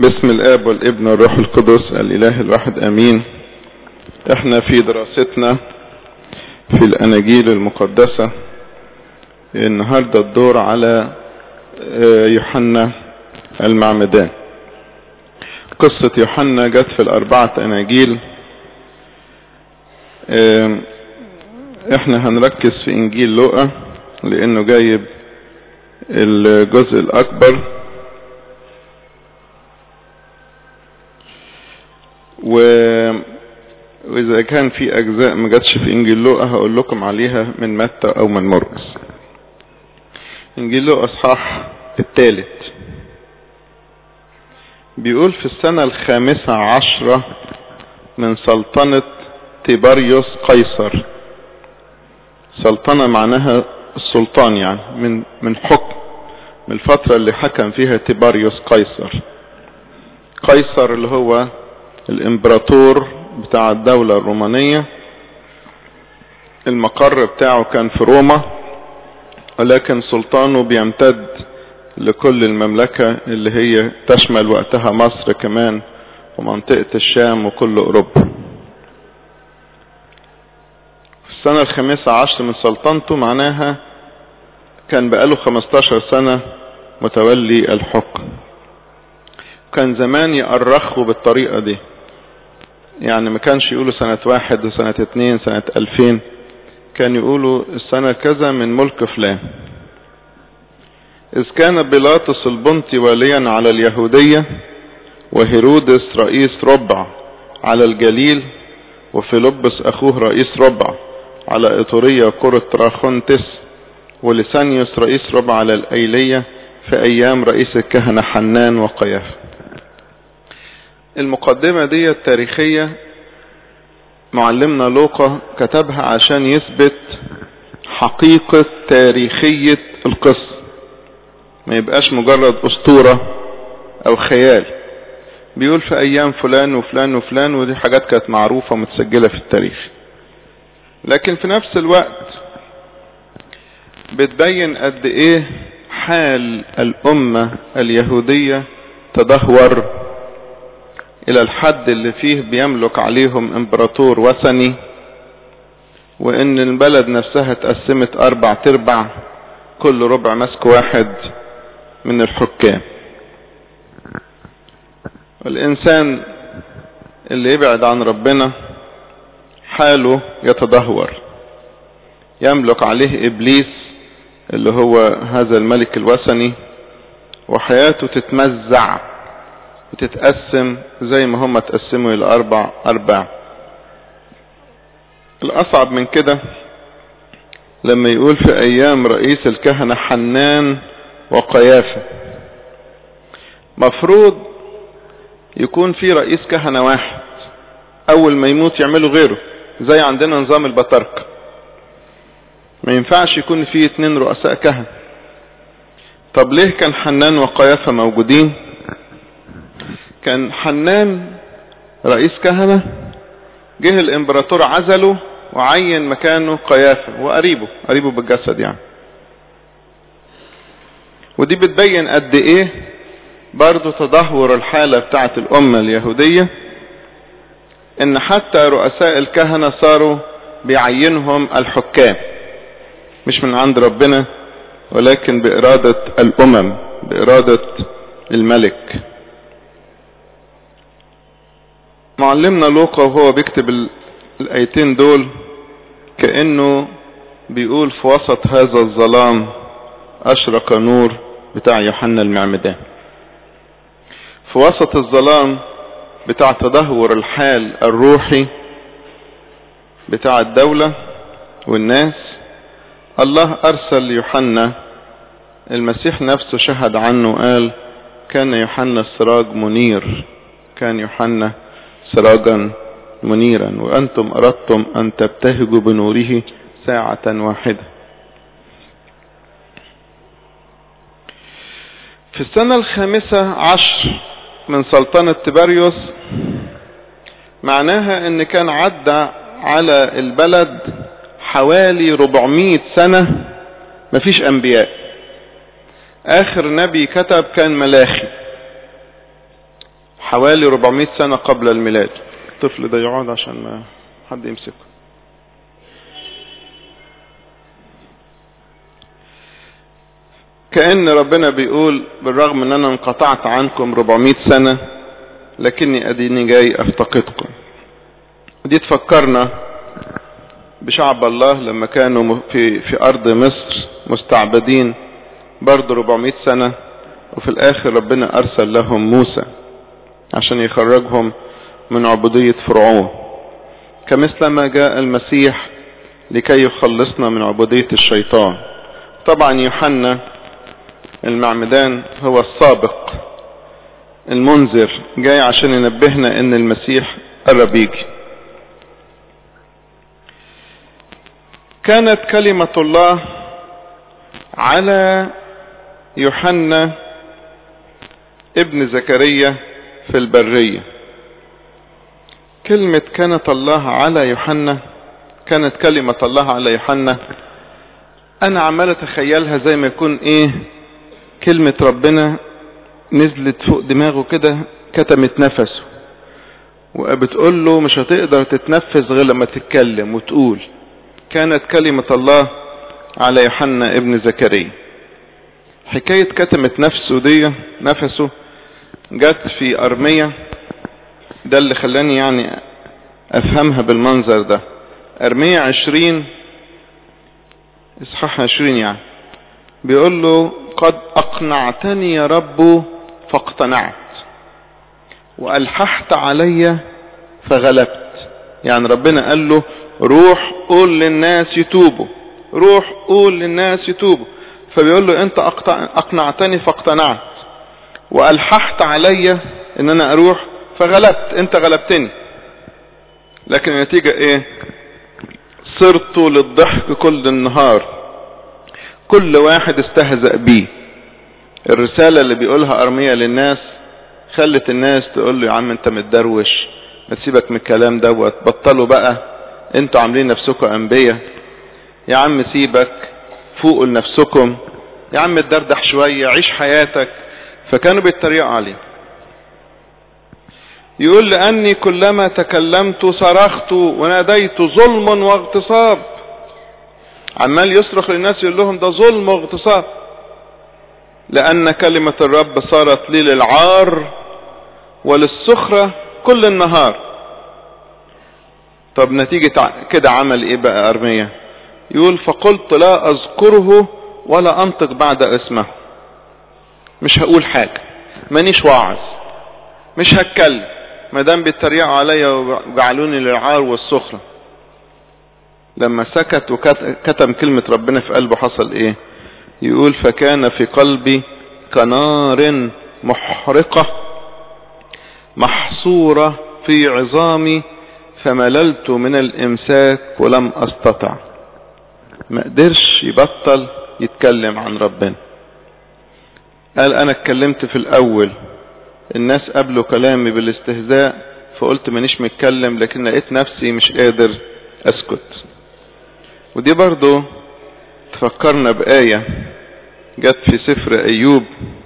باسم الاب والابن والروح القدس الاله الواحد امين احنا في دراستنا في الاناجيل المقدسة النهاردة الدور على يوحنا المعمدان قصة يوحنا جت في الاربعة اناجيل احنا هنركز في انجيل لوقا لانه جايب الجزء الاكبر و... واذا كان في اجزاء ما جاتش في انجيل لوقا هقول لكم عليها من متى او من مرقس انجيل لوقا اصحاح الثالث بيقول في السنة الخامسة عشرة من سلطنة تيباريوس قيصر سلطنة معناها السلطان يعني من من حكم من الفترة اللي حكم فيها تيباريوس قيصر قيصر اللي هو الامبراطور بتاع الدولة الرومانية المقر بتاعه كان في روما ولكن سلطانه بيمتد لكل المملكة اللي هي تشمل وقتها مصر كمان ومنطقة الشام وكل اوروبا في السنة الخامسة عشر من سلطنته معناها كان بقاله 15 سنة متولي الحكم كان زمان يأرخوا بالطريقة دي يعني ما كانش يقولوا سنة واحد وسنة اتنين سنة الفين كان يقولوا السنة كذا من ملك فلان إذ كان بيلاطس البنطي واليا على اليهودية وهيرودس رئيس ربع على الجليل وفيلبس أخوه رئيس ربع على إطورية قرى تراخونتس ولسانيوس رئيس ربع على الأيلية في أيام رئيس الكهنة حنان وقيافة المقدمة دي التاريخية معلمنا لوقا كتبها عشان يثبت حقيقة تاريخية القصة ما يبقاش مجرد اسطورة او خيال بيقول في ايام فلان وفلان وفلان ودي حاجات كانت معروفة متسجلة في التاريخ لكن في نفس الوقت بتبين قد ايه حال الامة اليهودية تدهور الى الحد اللي فيه بيملك عليهم امبراطور وثني وان البلد نفسها اتقسمت اربع تربع كل ربع مسك واحد من الحكام الانسان اللي يبعد عن ربنا حاله يتدهور يملك عليه ابليس اللي هو هذا الملك الوثني وحياته تتمزع وتتقسم زي ما هم تقسموا الى اربع ارباع الاصعب من كده لما يقول في ايام رئيس الكهنة حنان وقيافة مفروض يكون في رئيس كهنة واحد اول ما يموت يعملوا غيره زي عندنا نظام البطاركة ما ينفعش يكون في اتنين رؤساء كهنة طب ليه كان حنان وقيافة موجودين كان حنان رئيس كهنة جه الامبراطور عزله وعين مكانه قيافة وقريبه قريبه بالجسد يعني ودي بتبين قد ايه برضو تدهور الحالة بتاعت الامة اليهودية ان حتى رؤساء الكهنة صاروا بيعينهم الحكام مش من عند ربنا ولكن بإرادة الأمم بإرادة الملك معلمنا لوقا وهو بيكتب الآيتين دول كأنه بيقول في وسط هذا الظلام أشرق نور بتاع يوحنا المعمدان في وسط الظلام بتاع تدهور الحال الروحي بتاع الدولة والناس الله أرسل يوحنا المسيح نفسه شهد عنه قال كان يوحنا السراج منير كان يوحنا سراجا منيرا وأنتم أردتم أن تبتهجوا بنوره ساعة واحدة في السنة الخامسة عشر من سلطنة تباريوس معناها ان كان عدى على البلد حوالي 400 سنة مفيش انبياء اخر نبي كتب كان ملاخي حوالي 400 سنة قبل الميلاد الطفل ده يقعد عشان ما حد يمسكه كأن ربنا بيقول بالرغم ان انا انقطعت عنكم 400 سنة لكني اديني جاي افتقدكم ودي تفكرنا بشعب الله لما كانوا في في ارض مصر مستعبدين برضه 400 سنة وفي الاخر ربنا ارسل لهم موسى عشان يخرجهم من عبودية فرعون كمثل ما جاء المسيح لكي يخلصنا من عبودية الشيطان طبعا يوحنا المعمدان هو السابق المنذر جاي عشان ينبهنا ان المسيح قرب يجي كانت كلمة الله على يوحنا ابن زكريا في البرية كلمة كانت الله على يوحنا كانت كلمة الله على يوحنا انا عمال اتخيلها زي ما يكون ايه كلمة ربنا نزلت فوق دماغه كده كتمت نفسه وبتقول له مش هتقدر تتنفس غير لما تتكلم وتقول كانت كلمة الله على يوحنا ابن زكريا حكاية كتمت نفسه دي نفسه جت في أرمية ده اللي خلاني يعني أفهمها بالمنظر ده أرمية عشرين إصحاح عشرين يعني بيقول له قد أقنعتني يا رب فاقتنعت وألححت علي فغلبت يعني ربنا قال له روح قول للناس يتوبوا روح قول للناس يتوبوا فبيقول له انت اقنعتني فاقتنعت والححت علي ان انا اروح فغلبت انت غلبتني لكن النتيجة ايه صرت للضحك كل النهار كل واحد استهزأ بيه الرسالة اللي بيقولها ارمية للناس خلت الناس تقول له يا عم انت متدروش ما تسيبك من الكلام دوت بطلوا بقى انتوا عاملين نفسكم انبياء يا عم سيبك فوقوا لنفسكم يا عم اتدردح شوية عيش حياتك فكانوا بيتريقوا عليه يقول لأني كلما تكلمت صرخت وناديت ظلم واغتصاب عمال يصرخ للناس يقول لهم ده ظلم واغتصاب لأن كلمة الرب صارت لي للعار وللسخرة كل النهار طب نتيجة كده عمل ايه بقى ارمية يقول فقلت لا اذكره ولا انطق بعد اسمه مش هقول حاجة مانيش واعظ مش هتكلم ما دام بيتريقوا عليا وجعلوني للعار والسخرة لما سكت وكتم كلمة ربنا في قلبه حصل ايه يقول فكان في قلبي كنار محرقة محصورة في عظامي فمللت من الامساك ولم استطع ما قدرش يبطل يتكلم عن ربنا قال انا اتكلمت في الاول الناس قبلوا كلامي بالاستهزاء فقلت مانيش متكلم لكن لقيت نفسي مش قادر اسكت ودي برضو تفكرنا بآية جت في سفر ايوب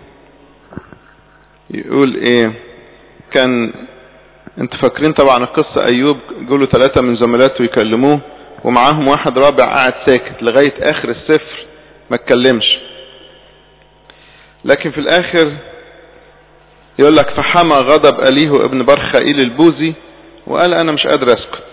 يقول ايه كان انت فاكرين طبعا القصة ايوب جولوا ثلاثة من زملاته يكلموه ومعاهم واحد رابع قاعد ساكت لغاية اخر السفر ما اتكلمش لكن في الاخر يقول لك فحمى غضب أليه ابن برخائيل البوزي وقال انا مش قادر اسكت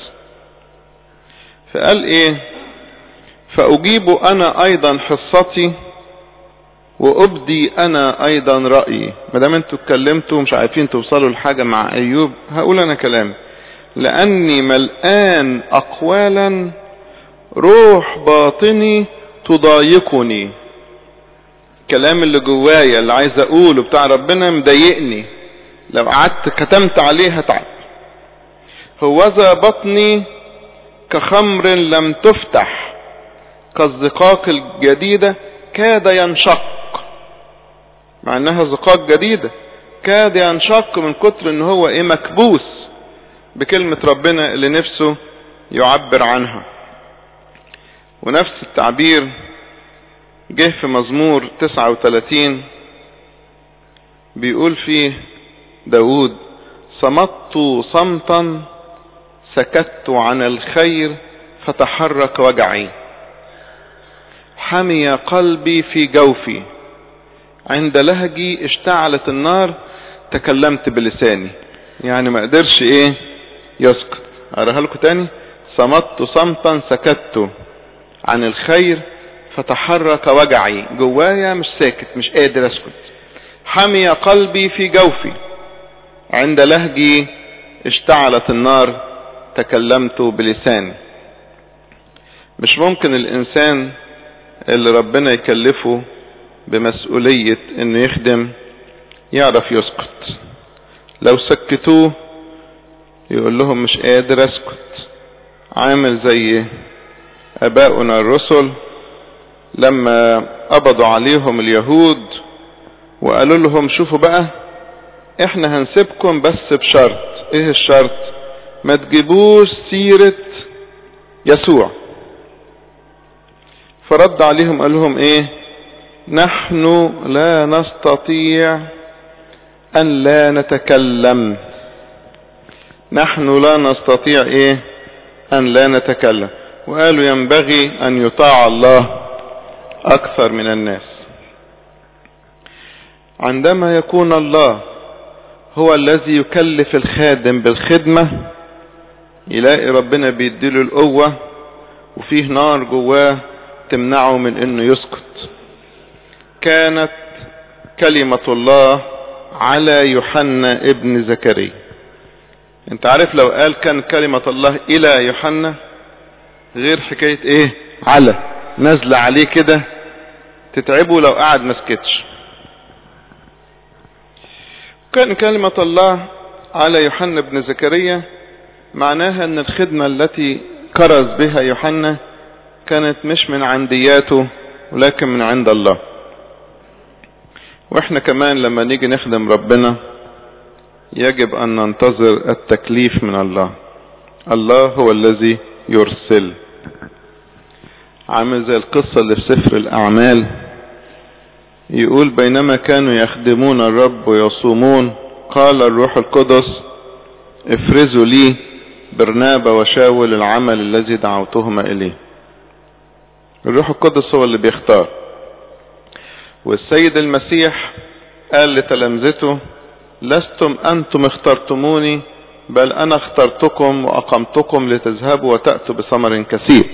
فقال ايه فاجيب انا ايضا حصتي وابدي انا ايضا رأيي ما دام انتوا اتكلمتوا مش عارفين توصلوا لحاجة مع ايوب هقول انا كلام لاني ملآن اقوالا روح باطني تضايقني الكلام اللي جوايا اللي عايز اقوله بتاع ربنا مضايقني لو قعدت كتمت عليه هتعب هوذا بطني كخمر لم تفتح كالزقاق الجديدة كاد ينشق مع انها زقاق جديدة كاد ينشق من كتر ان هو ايه مكبوس بكلمة ربنا اللي نفسه يعبر عنها ونفس التعبير جه في مزمور 39 بيقول فيه داود صمت صمتا سكت عن الخير فتحرك وجعي حمي قلبي في جوفي عند لهجي اشتعلت النار تكلمت بلساني يعني ما قدرش ايه يسكت اقراها لكم تاني صمت صمتا سكت عن الخير فتحرك وجعي جوايا مش ساكت مش قادر اسكت حمي قلبي في جوفي عند لهجي اشتعلت النار تكلمت بلساني مش ممكن الانسان اللي ربنا يكلفه بمسؤولية انه يخدم يعرف يسكت لو سكتوه يقول لهم مش قادر اسكت عامل زي اباؤنا الرسل لما قبضوا عليهم اليهود وقالوا لهم شوفوا بقى احنا هنسيبكم بس بشرط ايه الشرط ما تجيبوش سيرة يسوع فرد عليهم قال لهم ايه نحن لا نستطيع ان لا نتكلم نحن لا نستطيع ايه ان لا نتكلم وقالوا ينبغي ان يطاع الله اكثر من الناس عندما يكون الله هو الذي يكلف الخادم بالخدمة يلاقي ربنا بيديله القوة وفيه نار جواه تمنعه من انه يسكت كانت كلمة الله على يوحنا ابن زكريا انت عارف لو قال كان كلمة الله الى يوحنا غير حكاية ايه على نازلة عليه كده تتعبه لو قعد مسكتش كان كلمة الله على يوحنا بن زكريا معناها ان الخدمة التي كرز بها يوحنا كانت مش من عندياته ولكن من عند الله واحنا كمان لما نيجي نخدم ربنا يجب ان ننتظر التكليف من الله الله هو الذي يرسل عامل زي القصة اللي في سفر الاعمال يقول بينما كانوا يخدمون الرب ويصومون قال الروح القدس افرزوا لي برنابا وشاول العمل الذي دعوتهما اليه الروح القدس هو اللي بيختار والسيد المسيح قال لتلامذته لستم انتم اخترتموني بل انا اخترتكم واقمتكم لتذهبوا وتأتوا بثمر كثير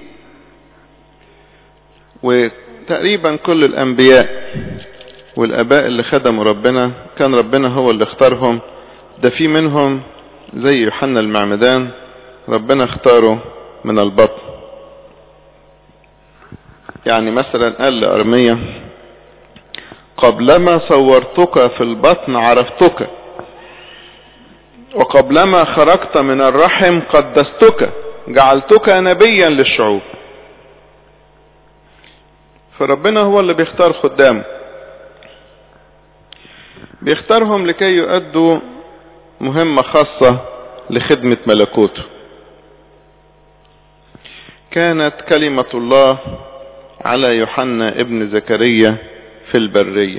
وتقريبا كل الانبياء والاباء اللي خدموا ربنا كان ربنا هو اللي اختارهم ده في منهم زي يوحنا المعمدان ربنا اختاره من البطن يعني مثلا قال لأرمية قبلما صورتك في البطن عرفتك وقبلما خرجت من الرحم قدستك جعلتك نبيا للشعوب فربنا هو اللي بيختار خدامه بيختارهم لكي يؤدوا مهمة خاصة لخدمة ملكوته كانت كلمة الله على يوحنا ابن زكريا في البرية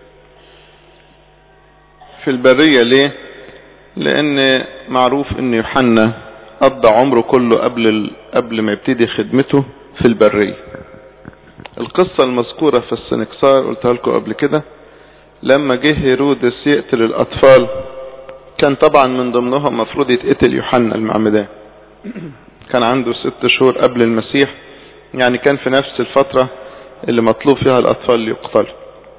في البرية ليه لان معروف ان يوحنا قضى عمره كله قبل قبل ما يبتدي خدمته في البرية القصة المذكورة في السنكسار قلتها لكم قبل كده لما جه هيرودس يقتل الاطفال كان طبعا من ضمنهم مفروض يتقتل يوحنا المعمدان كان عنده ست شهور قبل المسيح يعني كان في نفس الفترة اللي مطلوب فيها الأطفال يقتلوا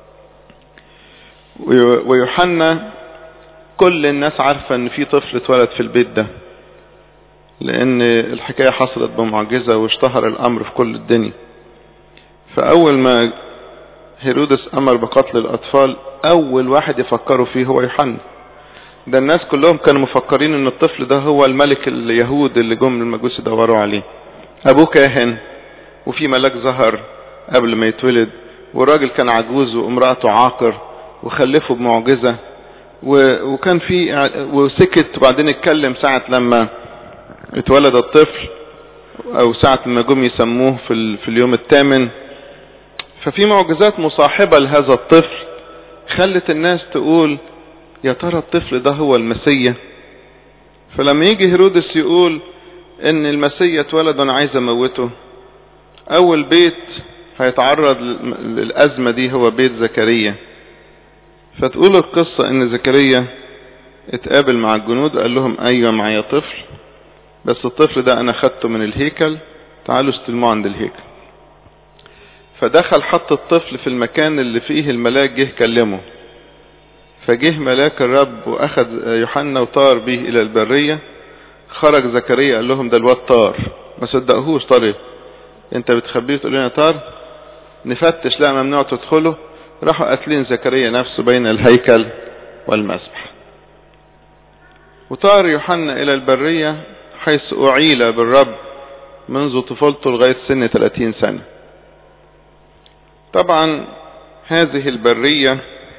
ويوحنا كل الناس عارفة ان في طفل اتولد في البيت ده لان الحكاية حصلت بمعجزة واشتهر الامر في كل الدنيا فاول ما هيرودس امر بقتل الاطفال اول واحد يفكروا فيه هو يوحنا ده الناس كلهم كانوا مفكرين ان الطفل ده هو الملك اليهود اللي جم المجوس يدوروا عليه ابوه كاهن وفي ملاك ظهر قبل ما يتولد والراجل كان عجوز وامرأته عاقر وخلفه بمعجزة وكان في وسكت وبعدين اتكلم ساعة لما اتولد الطفل او ساعة ما جم يسموه في, في اليوم الثامن ففي معجزات مصاحبة لهذا الطفل خلت الناس تقول يا ترى الطفل ده هو المسيا فلما يجي هيرودس يقول ان المسيا اتولد وانا عايز اموته اول بيت هيتعرض للازمة دي هو بيت زكريا فتقول القصة ان زكريا اتقابل مع الجنود قال لهم ايوه معايا طفل بس الطفل ده انا خدته من الهيكل تعالوا استلموه عند الهيكل فدخل حط الطفل في المكان اللي فيه الملاك جه كلمه فجه ملاك الرب واخذ يوحنا وطار به الى البرية خرج زكريا قال لهم ده الواد طار ما صدقهوش طار انت بتخبيه تقول لنا طار نفتش لا ممنوع تدخله راحوا قاتلين زكريا نفسه بين الهيكل والمسبح وطار يوحنا الى البرية حيث اعيل بالرب منذ طفولته لغاية سن 30 سنة طبعا هذه البرية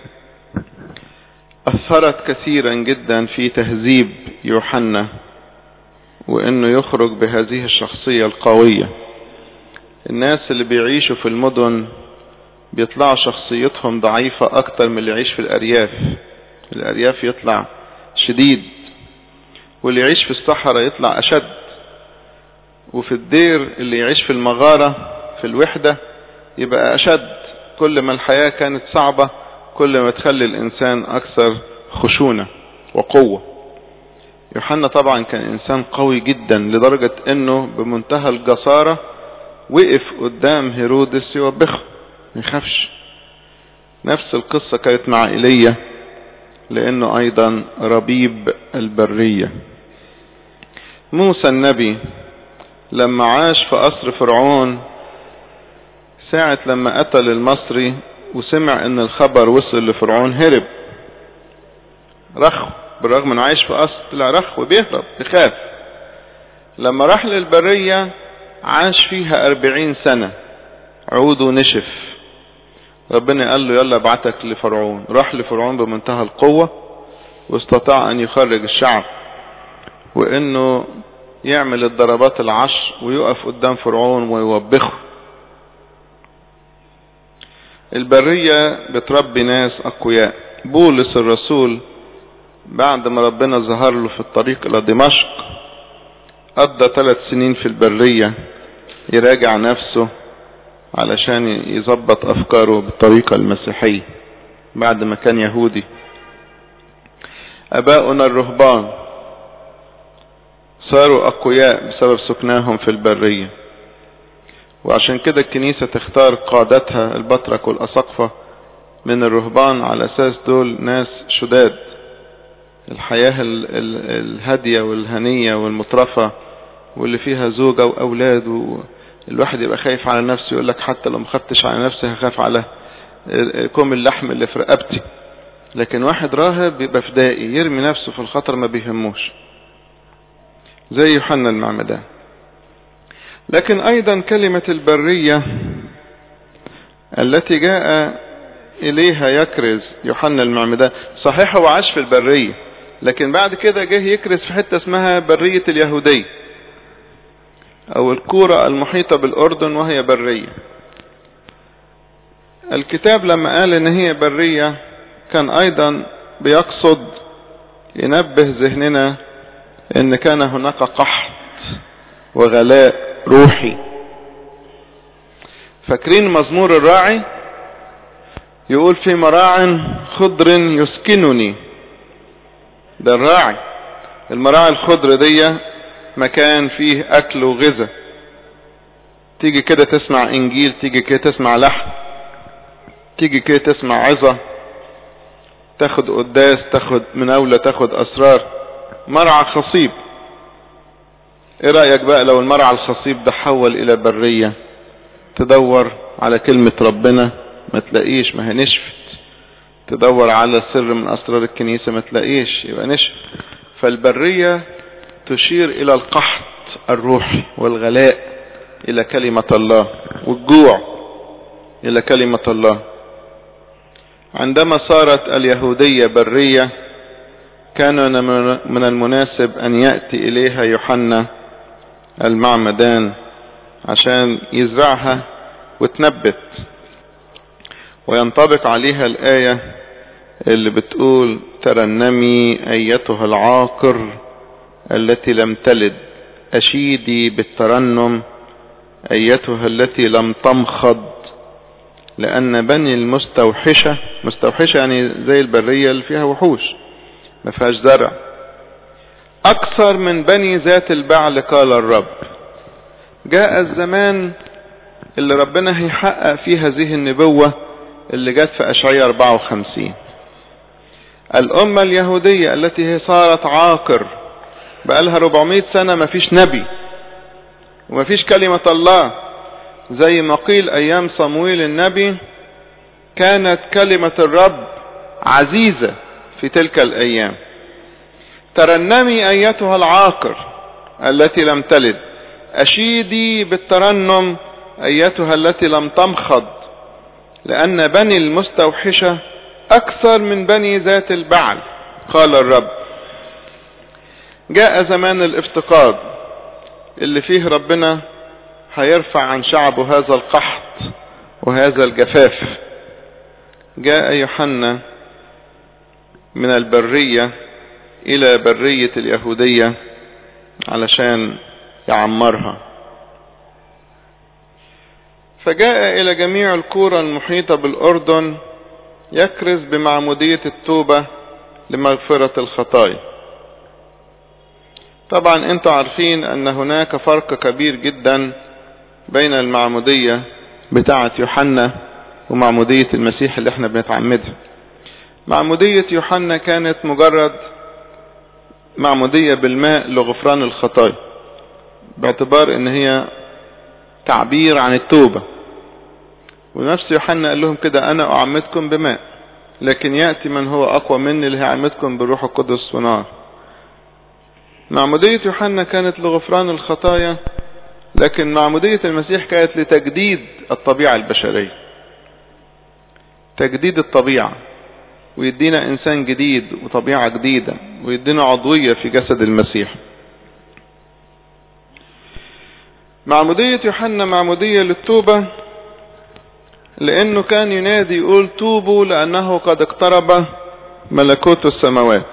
أثرت كثيرا جدا في تهذيب يوحنا وانه يخرج بهذه الشخصية القوية الناس اللي بيعيشوا في المدن بيطلعوا شخصيتهم ضعيفة اكتر من اللي يعيش في الارياف الارياف يطلع شديد واللي يعيش في الصحراء يطلع اشد وفي الدير اللي يعيش في المغارة في الوحدة يبقى اشد كل ما الحياة كانت صعبة كل ما تخلي الانسان اكثر خشونة وقوة يوحنا طبعا كان انسان قوي جدا لدرجة انه بمنتهى الجسارة وقف قدام هيرودس يوبخه ما يخافش نفس القصة كانت مع ايليا لانه ايضا ربيب البرية موسى النبي لما عاش في قصر فرعون ساعة لما قتل المصري وسمع ان الخبر وصل لفرعون هرب رخ بالرغم انه عايش في قصر طلع رخ وبيهرب يخاف لما راح للبرية عاش فيها أربعين سنة عوده نشف ربنا قال له يلا ابعتك لفرعون راح لفرعون بمنتهى القوة واستطاع ان يخرج الشعب وانه يعمل الضربات العشر ويقف قدام فرعون ويوبخه البرية بتربي ناس أقوياء بولس الرسول بعد ما ربنا ظهر له في الطريق إلى دمشق قضى ثلاث سنين في البرية يراجع نفسه علشان يظبط أفكاره بالطريقة المسيحية بعد ما كان يهودي أباؤنا الرهبان صاروا أقوياء بسبب سكناهم في البرية وعشان كده الكنيسة تختار قادتها البطرك والأسقفة من الرهبان على أساس دول ناس شداد الحياة الهادية والهنية والمترفة واللي فيها زوجة وأولاد والواحد يبقى خايف على نفسه يقول لك حتى لو مخدتش على نفسي هخاف على كوم اللحم اللي في رقبتي لكن واحد راهب بيبقى فدائي يرمي نفسه في الخطر ما بيهموش زي يوحنا المعمدان لكن ايضا كلمة البرية التي جاء اليها يكرز يوحنا المعمدان صحيح هو عاش في البرية لكن بعد كده جه يكرز في حتة اسمها برية اليهودية او الكورة المحيطة بالاردن وهي برية الكتاب لما قال ان هي برية كان ايضا بيقصد ينبه ذهننا ان كان هناك قحط وغلاء روحي فاكرين مزمور الراعي يقول في مراع خضر يسكنني ده الراعي المراعي الخضر دي مكان فيه اكل وغذاء تيجي كده تسمع انجيل تيجي كده تسمع لحن تيجي كده تسمع عظة تاخد قداس تاخد مناولة تاخد اسرار مرعى خصيب ايه رأيك بقى لو المرعى الخصيب ده حول الى برية تدور على كلمة ربنا ما تلاقيش ما هي نشفت تدور على سر من اسرار الكنيسة ما تلاقيش يبقى نشف فالبرية تشير الى القحط الروحي والغلاء الى كلمة الله والجوع الى كلمة الله عندما صارت اليهودية برية كان من المناسب ان يأتي اليها يوحنا المعمدان عشان يزرعها وتنبت وينطبق عليها الآية اللي بتقول ترنمي أيتها العاقر التي لم تلد أشيدي بالترنم أيتها التي لم تمخض لأن بني المستوحشة مستوحشة يعني زي البرية اللي فيها وحوش ما فيهاش زرع أكثر من بني ذات البعل قال الرب جاء الزمان اللي ربنا هيحقق فيه هذه النبوة اللي جت في أشعية 54 الأمة اليهودية التي هي صارت عاقر بقالها 400 سنة ما فيش نبي وما فيش كلمة الله زي ما قيل أيام صمويل النبي كانت كلمة الرب عزيزة في تلك الأيام ترنمي أيتها العاقر التي لم تلد أشيدي بالترنم أيتها التي لم تمخض لأن بني المستوحشة أكثر من بني ذات البعل قال الرب جاء زمان الافتقاد اللي فيه ربنا هيرفع عن شعبه هذا القحط وهذا الجفاف جاء يوحنا من البرية إلى برية اليهودية علشان يعمرها فجاء إلى جميع القرى المحيطة بالأردن يكرز بمعمودية التوبة لمغفرة الخطايا طبعا انتوا عارفين ان هناك فرق كبير جدا بين المعمودية بتاعة يوحنا ومعمودية المسيح اللي احنا بنتعمدها معمودية يوحنا كانت مجرد معمودية بالماء لغفران الخطايا باعتبار ان هي تعبير عن التوبة ونفس يوحنا قال لهم كده انا اعمدكم بماء لكن يأتي من هو اقوى مني اللي هيعمدكم بالروح القدس ونار معمودية يوحنا كانت لغفران الخطايا لكن معمودية المسيح كانت لتجديد الطبيعة البشرية تجديد الطبيعة ويدينا انسان جديد وطبيعة جديدة ويدينا عضوية في جسد المسيح معمودية يوحنا معمودية للتوبة لانه كان ينادي يقول توبوا لانه قد اقترب ملكوت السماوات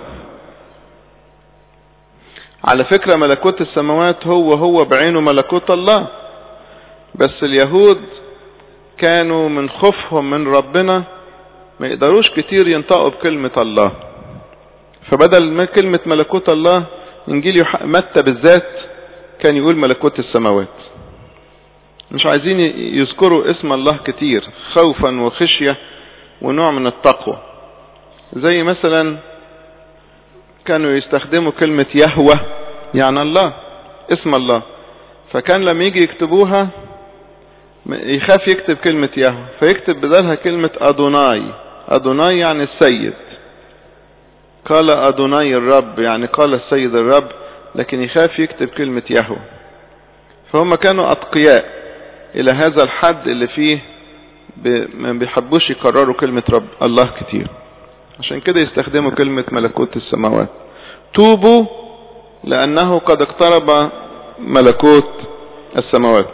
على فكرة ملكوت السماوات هو هو بعينه ملكوت الله بس اليهود كانوا من خوفهم من ربنا ما يقدروش كتير ينطقوا بكلمة الله فبدل ما كلمة ملكوت الله انجيل متى بالذات كان يقول ملكوت السماوات مش عايزين يذكروا اسم الله كتير خوفا وخشية ونوع من التقوى زي مثلا كانوا يستخدموا كلمة يهوى يعني الله اسم الله فكان لما يجي يكتبوها يخاف يكتب كلمة يهوى فيكتب بدلها كلمة أدوناي أدوناي يعني السيد قال أدوناي الرب يعني قال السيد الرب لكن يخاف يكتب كلمة يهوى فهم كانوا أتقياء إلى هذا الحد اللي فيه ما بيحبوش يكرروا كلمة رب الله كتير عشان كده يستخدموا كلمة ملكوت السماوات توبوا لأنه قد اقترب ملكوت السماوات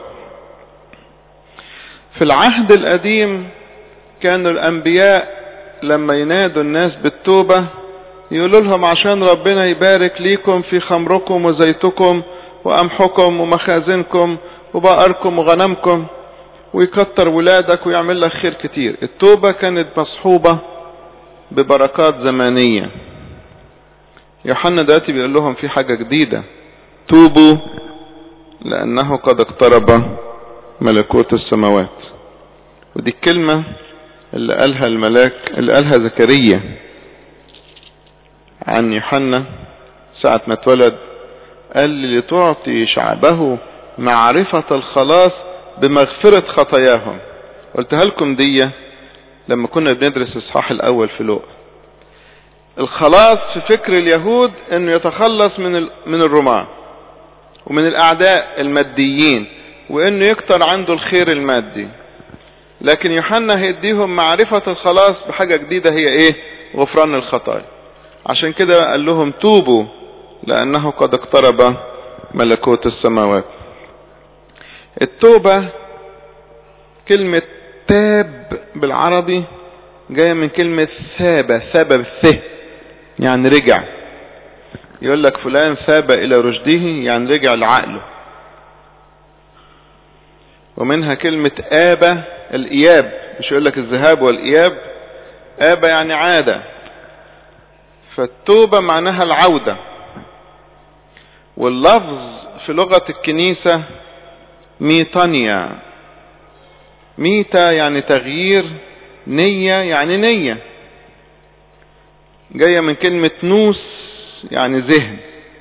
في العهد القديم كانوا الأنبياء لما ينادوا الناس بالتوبة يقولوا لهم عشان ربنا يبارك ليكم في خمركم وزيتكم وقمحكم ومخازنكم وبقركم وغنمكم ويكتر ولادك ويعمل لك خير كتير التوبة كانت مصحوبة ببركات زمانية يوحنا دلوقتي بيقول لهم في حاجة جديدة توبوا لأنه قد اقترب ملكوت السماوات ودي الكلمة اللي قالها الملاك اللي قالها زكريا عن يوحنا ساعة ما اتولد قال لتعطي شعبه معرفة الخلاص بمغفرة خطاياهم قلتها لكم دي لما كنا بندرس الاصحاح الاول في لوقا الخلاص في فكر اليهود انه يتخلص من من الرماة ومن الاعداء الماديين وانه يكتر عنده الخير المادي لكن يوحنا هيديهم معرفة الخلاص بحاجة جديدة هي ايه غفران الخطايا عشان كده قال لهم توبوا لانه قد اقترب ملكوت السماوات التوبة كلمة تاب بالعربي جاية من كلمة ثاب ثاب بالث يعني رجع يقول لك فلان ثاب إلى رشده يعني رجع لعقله ومنها كلمة آبة الإياب مش يقول لك الذهاب والإياب آبة يعني عادة فالتوبة معناها العودة واللفظ في لغة الكنيسة ميطانيا ميتا يعني تغيير نية يعني نية جاية من كلمة نوس يعني ذهن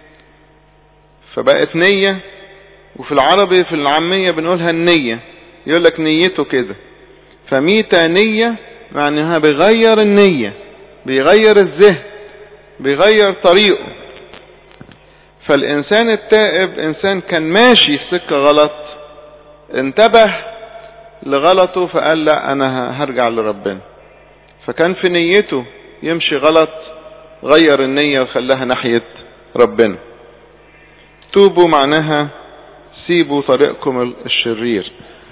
فبقت نية وفي العربي في العامية بنقولها النية يقول لك نيته كده فميتا نية معناها بيغير النية بيغير الذهن بيغير طريقه فالإنسان التائب إنسان كان ماشي في سكة غلط انتبه لغلطه فقال لا أنا هرجع لربنا فكان في نيته يمشي غلط غير النية وخلاها ناحية ربنا توبوا معناها سيبوا طريقكم الشرير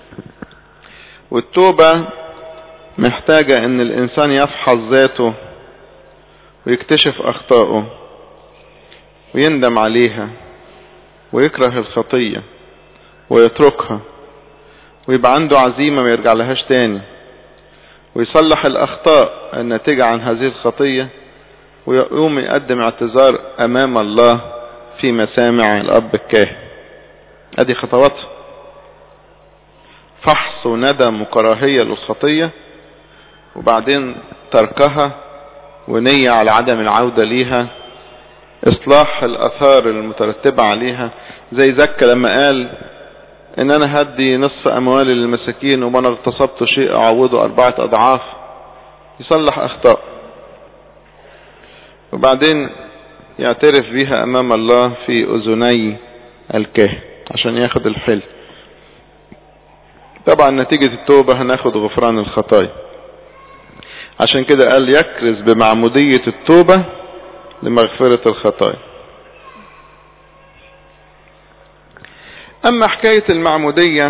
والتوبة محتاجة ان الانسان يفحص ذاته ويكتشف اخطائه ويندم عليها ويكره الخطية ويتركها ويبقى عنده عزيمة ما يرجع لهاش تاني ويصلح الاخطاء الناتجة عن هذه الخطية ويقوم يقدم اعتذار امام الله في مسامع الاب الكاهن ادي خطواتها فحص وندم وكراهية للخطية وبعدين تركها ونية على عدم العودة ليها اصلاح الاثار المترتبة عليها زي زكا لما قال ان انا هدي نصف اموالي للمساكين وما انا اغتصبت شيء اعوضه اربعة اضعاف يصلح اخطاء وبعدين يعترف بها امام الله في اذني الكاهن عشان ياخد الحل طبعا نتيجة التوبة هناخد غفران الخطايا عشان كده قال يكرز بمعمودية التوبة لمغفرة الخطايا اما حكاية المعمودية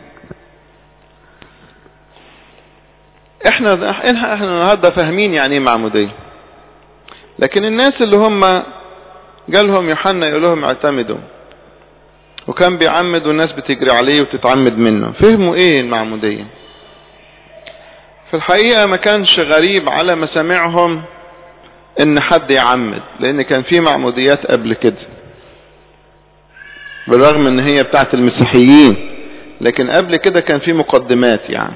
احنا احنا النهارده فاهمين يعني ايه معمودية لكن الناس اللي هم جالهم يوحنا يقول لهم اعتمدوا وكان بيعمد والناس بتجري عليه وتتعمد منه فهموا ايه المعمودية في الحقيقة ما كانش غريب على مسامعهم ان حد يعمد لان كان في معموديات قبل كده بالرغم ان هي بتاعت المسيحيين لكن قبل كده كان في مقدمات يعني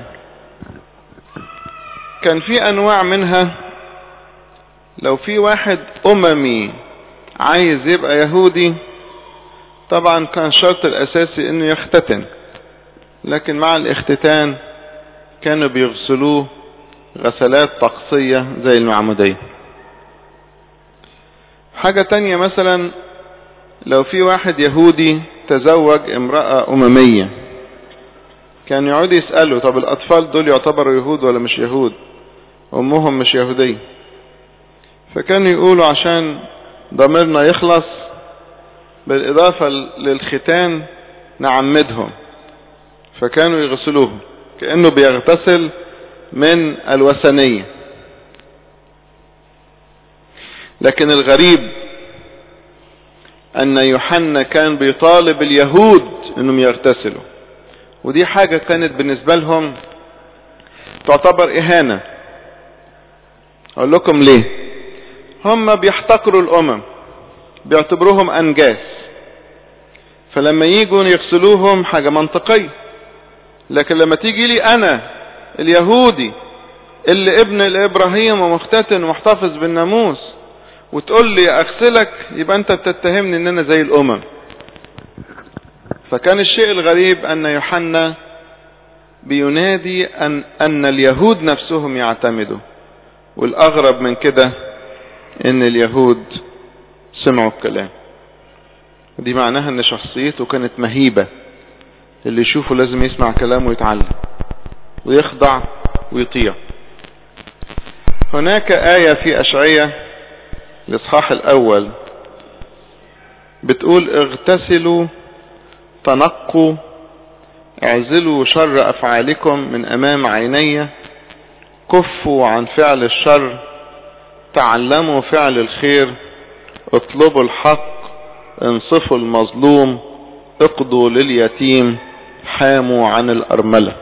كان في انواع منها لو في واحد اممي عايز يبقى يهودي طبعا كان شرط الاساسي انه يختتن لكن مع الاختتان كانوا بيغسلوه غسلات طقسية زي المعمودية حاجة تانية مثلا لو في واحد يهودي تزوج امرأة أممية كان يقعد يسأله طب الأطفال دول يعتبروا يهود ولا مش يهود أمهم مش يهودية فكانوا يقولوا عشان ضميرنا يخلص بالإضافة للختان نعمدهم فكانوا يغسلوهم كأنه بيغتسل من الوثنية لكن الغريب أن يوحنا كان بيطالب اليهود أنهم يغتسلوا ودي حاجة كانت بالنسبة لهم تعتبر إهانة أقول لكم ليه هم بيحتقروا الأمم بيعتبروهم أنجاس فلما يجوا يغسلوهم حاجة منطقية لكن لما تيجي لي أنا اليهودي اللي ابن لإبراهيم ومختتن ومحتفظ بالناموس وتقول لي أغسلك يبقى أنت بتتهمني أن أنا زي الأمم فكان الشيء الغريب أن يوحنا بينادي أن, أن اليهود نفسهم يعتمدوا والأغرب من كده أن اليهود سمعوا الكلام دي معناها أن شخصيته كانت مهيبة اللي يشوفه لازم يسمع كلامه ويتعلم ويخضع ويطيع هناك آية في أشعية الإصحاح الأول بتقول اغتسلوا تنقوا اعزلوا شر أفعالكم من أمام عيني كفوا عن فعل الشر تعلموا فعل الخير اطلبوا الحق انصفوا المظلوم اقضوا لليتيم حاموا عن الأرملة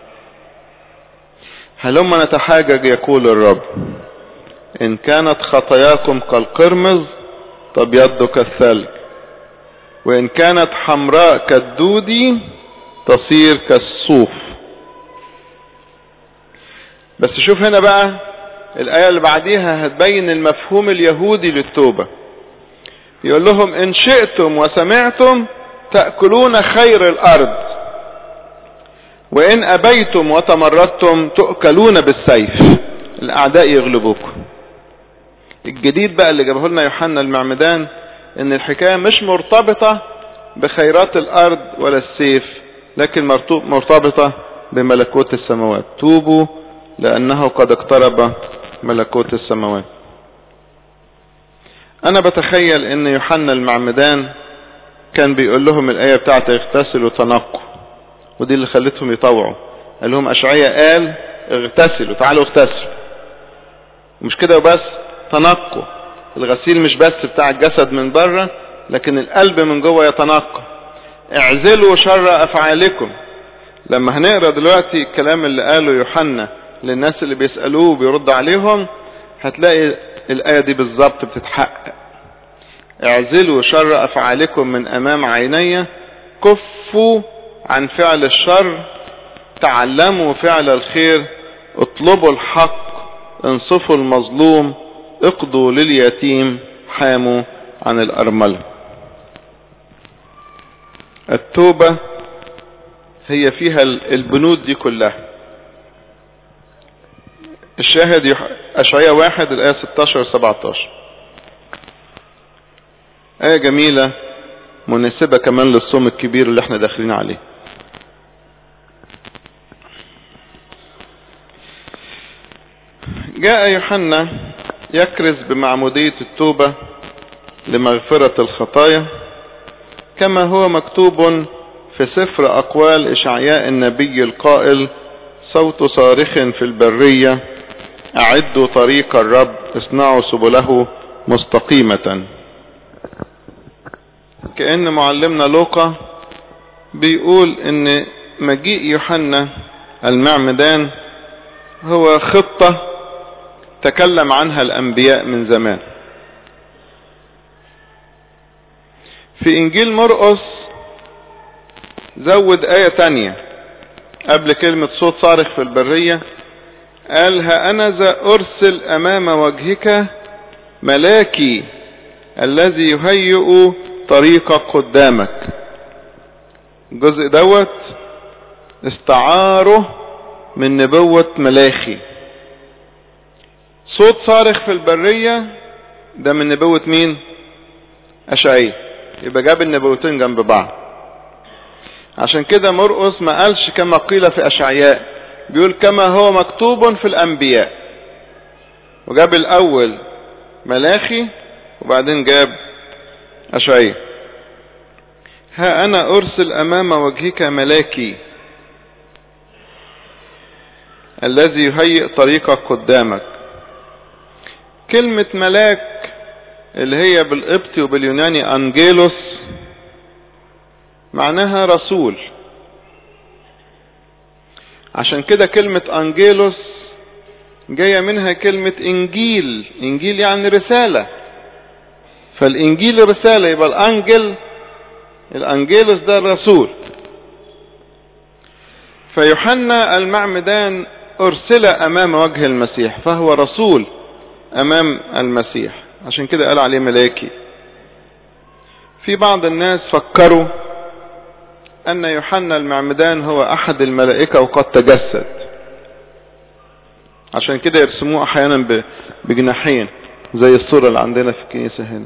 هلما نتحاجج يقول الرب إن كانت خطاياكم كالقرمز تبيض كالثلج وإن كانت حمراء كالدودي تصير كالصوف بس شوف هنا بقى الآية اللي بعديها هتبين المفهوم اليهودي للتوبة يقول لهم إن شئتم وسمعتم تأكلون خير الأرض وإن أبيتم وتمردتم تؤكلون بالسيف الأعداء يغلبوكم الجديد بقى اللي جابه لنا يوحنا المعمدان ان الحكاية مش مرتبطة بخيرات الارض ولا السيف لكن مرتبطة بملكوت السماوات توبوا لانه قد اقترب ملكوت السماوات انا بتخيل ان يوحنا المعمدان كان بيقول لهم الاية بتاعت اغتسلوا تنقوا ودي اللي خلتهم يطوعوا قال لهم اشعياء قال اغتسلوا تعالوا اغتسلوا ومش كده وبس تنقوا الغسيل مش بس بتاع الجسد من بره لكن القلب من جوه يتنقى اعزلوا شر افعالكم لما هنقرا دلوقتي الكلام اللي قاله يوحنا للناس اللي بيسالوه وبيرد عليهم هتلاقي الايه دي بالظبط بتتحقق اعزلوا شر افعالكم من امام عيني كفوا عن فعل الشر تعلموا فعل الخير اطلبوا الحق انصفوا المظلوم اقضوا لليتيم حاموا عن الأرملة التوبة هي فيها البنود دي كلها الشاهد أشعية واحد الآية 16 17 آية جميلة مناسبة كمان للصوم الكبير اللي احنا داخلين عليه جاء يوحنا يكرز بمعمودية التوبة لمغفرة الخطايا كما هو مكتوب في سفر أقوال إشعياء النبي القائل صوت صارخ في البرية أعدوا طريق الرب اصنعوا سبله مستقيمة كأن معلمنا لوقا بيقول ان مجيء يوحنا المعمدان هو خطة تكلم عنها الأنبياء من زمان في إنجيل مرقس زود آية تانية قبل كلمة صوت صارخ في البرية قال ها أنا ذا أرسل أمام وجهك ملاكي الذي يهيئ طريقك قدامك الجزء دوت استعاره من نبوة ملاخي صوت صارخ في البرية ده من نبوة مين أشعية يبقى جاب النبوتين جنب بعض عشان كده مرقس ما قالش كما قيل في أشعياء بيقول كما هو مكتوب في الأنبياء وجاب الأول ملاخي وبعدين جاب أشعية ها أنا أرسل أمام وجهك ملاكي الذي يهيئ طريقك قدامك كلمة ملاك اللي هي بالقبطي وباليوناني أنجيلوس معناها رسول عشان كده كلمة أنجيلوس جاية منها كلمة إنجيل إنجيل يعني رسالة فالإنجيل رسالة يبقى الأنجل الأنجيلوس ده الرسول فيوحنا المعمدان أرسل أمام وجه المسيح فهو رسول أمام المسيح عشان كده قال عليه ملاكي في بعض الناس فكروا أن يوحنا المعمدان هو أحد الملائكة وقد تجسد عشان كده يرسموه أحيانا بجناحين زي الصورة اللي عندنا في الكنيسة هنا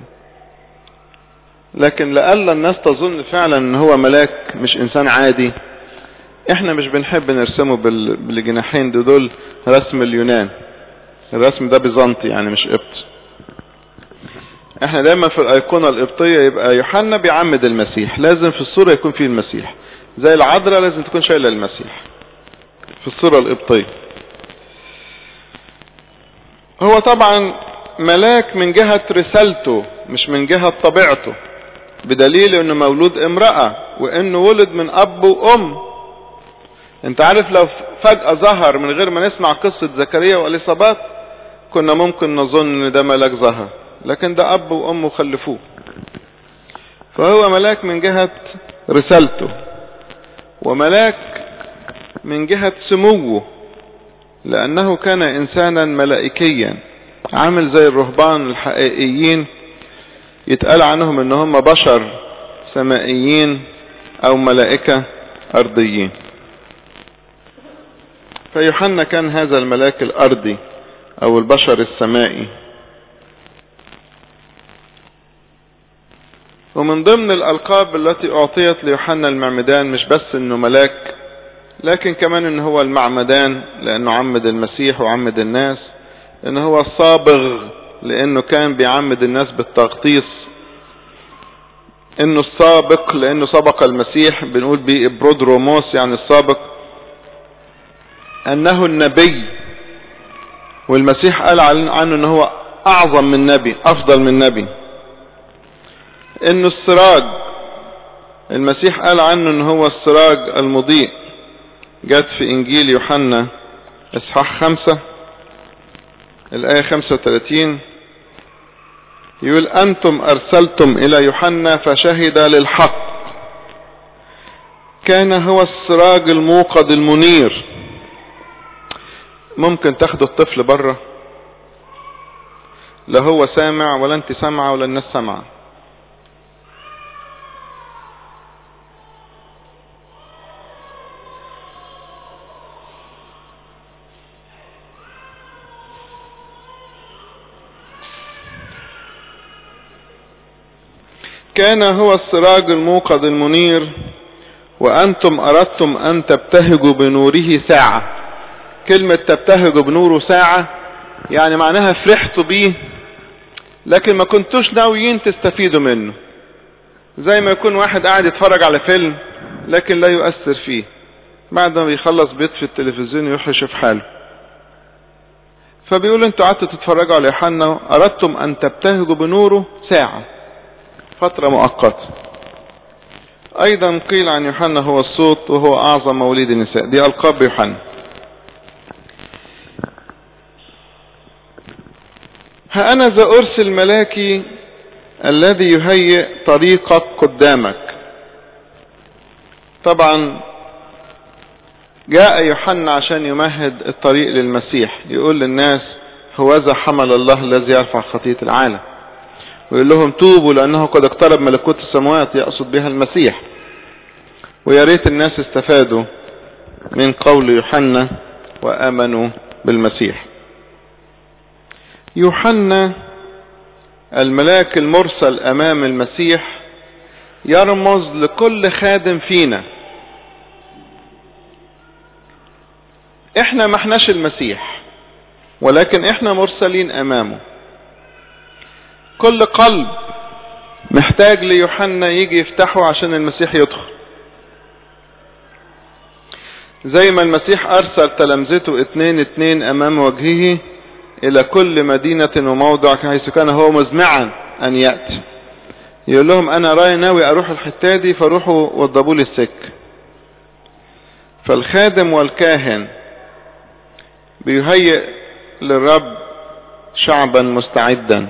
لكن لألا الناس تظن فعلا ان هو ملاك مش انسان عادي احنا مش بنحب نرسمه بالجناحين دول, دول رسم اليونان الرسم ده بيزنطي يعني مش قبط احنا دايما في الايقونة القبطية يبقى يوحنا بيعمد المسيح لازم في الصورة يكون فيه المسيح زي العذراء لازم تكون شايلة المسيح في الصورة القبطية هو طبعا ملاك من جهة رسالته مش من جهة طبيعته بدليل انه مولود امرأة وانه ولد من اب وام انت عارف لو فجأة ظهر من غير ما نسمع قصة زكريا واليصابات كنا ممكن نظن ان ده ملاك ظهر لكن ده اب وام خلفوه فهو ملاك من جهة رسالته وملاك من جهة سموه لأنه كان إنسانا ملائكيا عامل زي الرهبان الحقيقيين يتقال عنهم ان هم بشر سمائيين او ملائكة ارضيين فيوحنا كان هذا الملاك الارضي او البشر السمائي ومن ضمن الالقاب التي اعطيت ليوحنا المعمدان مش بس انه ملاك لكن كمان ان هو المعمدان لانه عمد المسيح وعمد الناس ان هو الصابغ لانه كان بيعمد الناس بالتغطيس انه السابق لانه سبق المسيح بنقول بيه برودروموس يعني السابق انه النبي والمسيح قال عنه ان هو اعظم من نبي افضل من نبي انه السراج المسيح قال عنه ان هو السراج المضيء جت في انجيل يوحنا اصحاح خمسة الايه خمسة وثلاثين يقول أنتم أرسلتم إلى يوحنا فشهد للحق كان هو السراج الموقد المنير ممكن تاخدوا الطفل بره لا هو سامع ولا انت سامعة ولا الناس سامعة كان هو السراج الموقد المنير وأنتم أردتم أن تبتهجوا بنوره ساعة كلمة تبتهجوا بنوره ساعة يعني معناها فرحتوا بيه لكن ما كنتوش ناويين تستفيدوا منه زي ما يكون واحد قاعد يتفرج على فيلم لكن لا يؤثر فيه بعد ما بيخلص بيطفي التلفزيون ويروح يشوف حاله فبيقول انتوا قعدتوا تتفرجوا على يوحنا اردتم ان تبتهجوا بنوره ساعة فترة مؤقتة ايضا قيل عن يوحنا هو الصوت وهو اعظم موليد النساء دي القاب يوحنا ها انا ذا ارسل ملاكي الذي يهيئ طريقك قدامك طبعا جاء يوحنا عشان يمهد الطريق للمسيح يقول للناس هوذا حمل الله الذي يرفع خطية العالم ويقول لهم توبوا لأنه قد اقترب ملكوت السماوات يقصد بها المسيح ويا ريت الناس استفادوا من قول يوحنا وآمنوا بالمسيح يوحنا الملاك المرسل أمام المسيح يرمز لكل خادم فينا احنا ما احناش المسيح ولكن احنا مرسلين امامه كل قلب محتاج ليوحنا يجي يفتحه عشان المسيح يدخل زي ما المسيح ارسل تلامذته اتنين اتنين امام وجهه الى كل مدينة وموضع حيث كان هو مزمعا ان يأتي يقول لهم انا راي ناوي اروح الحتة دي فروحوا وضبوا لي السك فالخادم والكاهن بيهيئ للرب شعبا مستعدا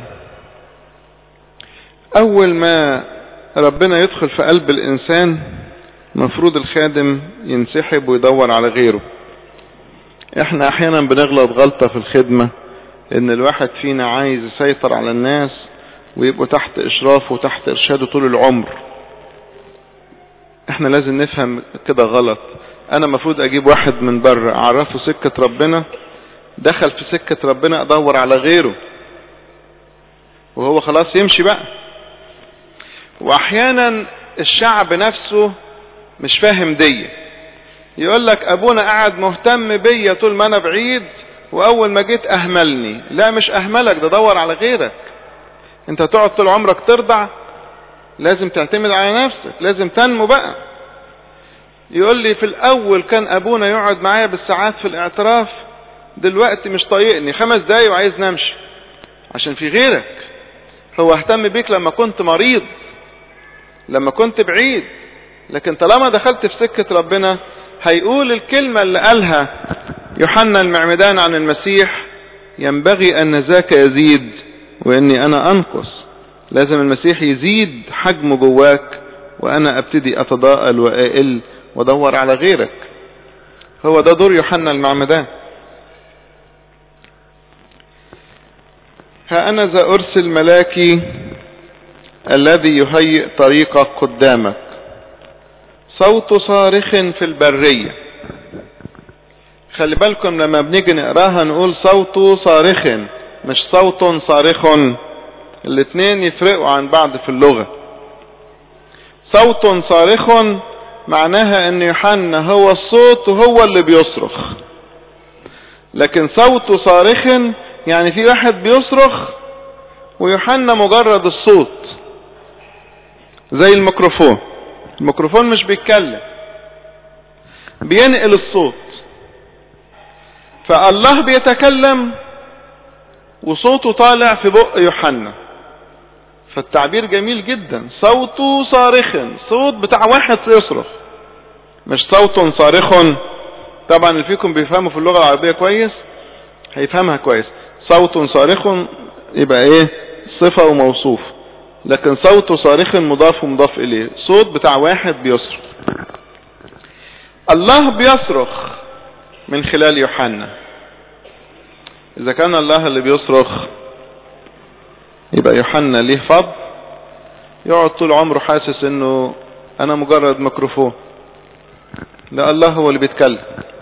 اول ما ربنا يدخل في قلب الانسان مفروض الخادم ينسحب ويدور على غيره احنا احيانا بنغلط غلطة في الخدمة ان الواحد فينا عايز يسيطر على الناس ويبقوا تحت اشرافه وتحت ارشاده طول العمر احنا لازم نفهم كده غلط انا مفروض اجيب واحد من بره اعرفه سكة ربنا دخل في سكة ربنا ادور على غيره وهو خلاص يمشي بقى واحيانا الشعب نفسه مش فاهم دي يقول لك ابونا قاعد مهتم بيا طول ما انا بعيد واول ما جيت اهملني لا مش اهملك ده دور على غيرك انت تقعد طول عمرك ترضع لازم تعتمد على نفسك لازم تنمو بقى يقول لي في الاول كان ابونا يقعد معايا بالساعات في الاعتراف دلوقتي مش طايقني خمس دقايق وعايز نمشي عشان في غيرك هو اهتم بيك لما كنت مريض لما كنت بعيد لكن طالما دخلت في سكة ربنا هيقول الكلمة اللي قالها يوحنا المعمدان عن المسيح ينبغي أن ذاك يزيد وإني أنا أنقص لازم المسيح يزيد حجمه جواك وأنا أبتدي أتضاءل وأقل وأدور على غيرك هو ده دور يوحنا المعمدان ها أنا ذا أرسل ملاكي الذي يهيئ طريقك قدامك صوت صارخ في البرية خلي بالكم لما بنيجي نقراها نقول صوت صارخ مش صوت صارخ الاثنين يفرقوا عن بعض في اللغة صوت صارخ معناها ان يوحنا هو الصوت وهو اللي بيصرخ لكن صوت صارخ يعني في واحد بيصرخ ويوحنا مجرد الصوت زي الميكروفون الميكروفون مش بيتكلم بينقل الصوت فالله بيتكلم وصوته طالع في بق يوحنا فالتعبير جميل جدا صوته صارخ صوت بتاع واحد يصرخ مش صوت صارخ طبعا اللي فيكم بيفهموا في اللغة العربية كويس هيفهمها كويس صوت صارخ يبقى ايه صفة وموصوف لكن صوت صارخ مضاف ومضاف اليه صوت بتاع واحد بيصرخ الله بيصرخ من خلال يوحنا اذا كان الله اللي بيصرخ يبقى يوحنا ليه فضل يقعد طول عمره حاسس انه انا مجرد ميكروفون لا الله هو اللي بيتكلم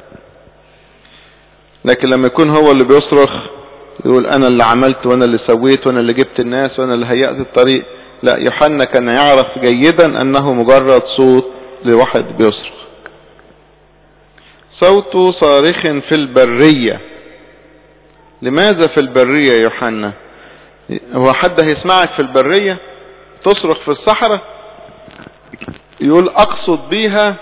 لكن لما يكون هو اللي بيصرخ يقول انا اللي عملت وانا اللي سويت وانا اللي جبت الناس وانا اللي هيأت الطريق لا يوحنا كان يعرف جيدا انه مجرد صوت لواحد بيصرخ صوت صارخ في البرية لماذا في البرية يا يوحنا هو حد هيسمعك في البرية تصرخ في الصحراء يقول اقصد بيها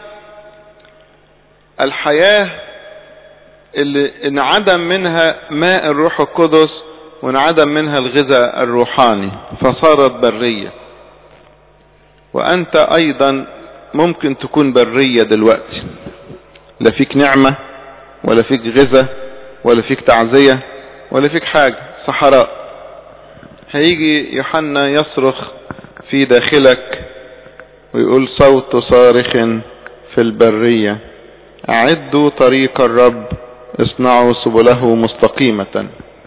الحياة اللي انعدم منها ماء الروح القدس وانعدم منها الغذاء الروحاني فصارت برية وانت ايضا ممكن تكون برية دلوقتي لا فيك نعمة ولا فيك غذاء ولا فيك تعزية ولا فيك حاجة صحراء هيجي يوحنا يصرخ في داخلك ويقول صوت صارخ في البرية أعدوا طريق الرب اصنعوا سبله مستقيمة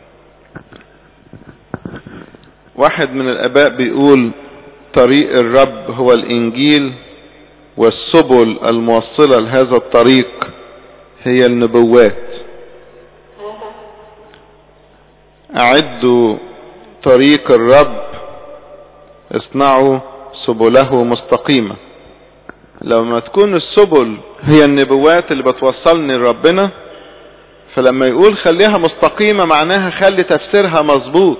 واحد من الاباء بيقول طريق الرب هو الانجيل والسبل الموصلة لهذا الطريق هي النبوات اعدوا طريق الرب اصنعوا سبله مستقيمة لما تكون السبل هي النبوات اللي بتوصلني لربنا فلما يقول خليها مستقيمة معناها خلي تفسيرها مظبوط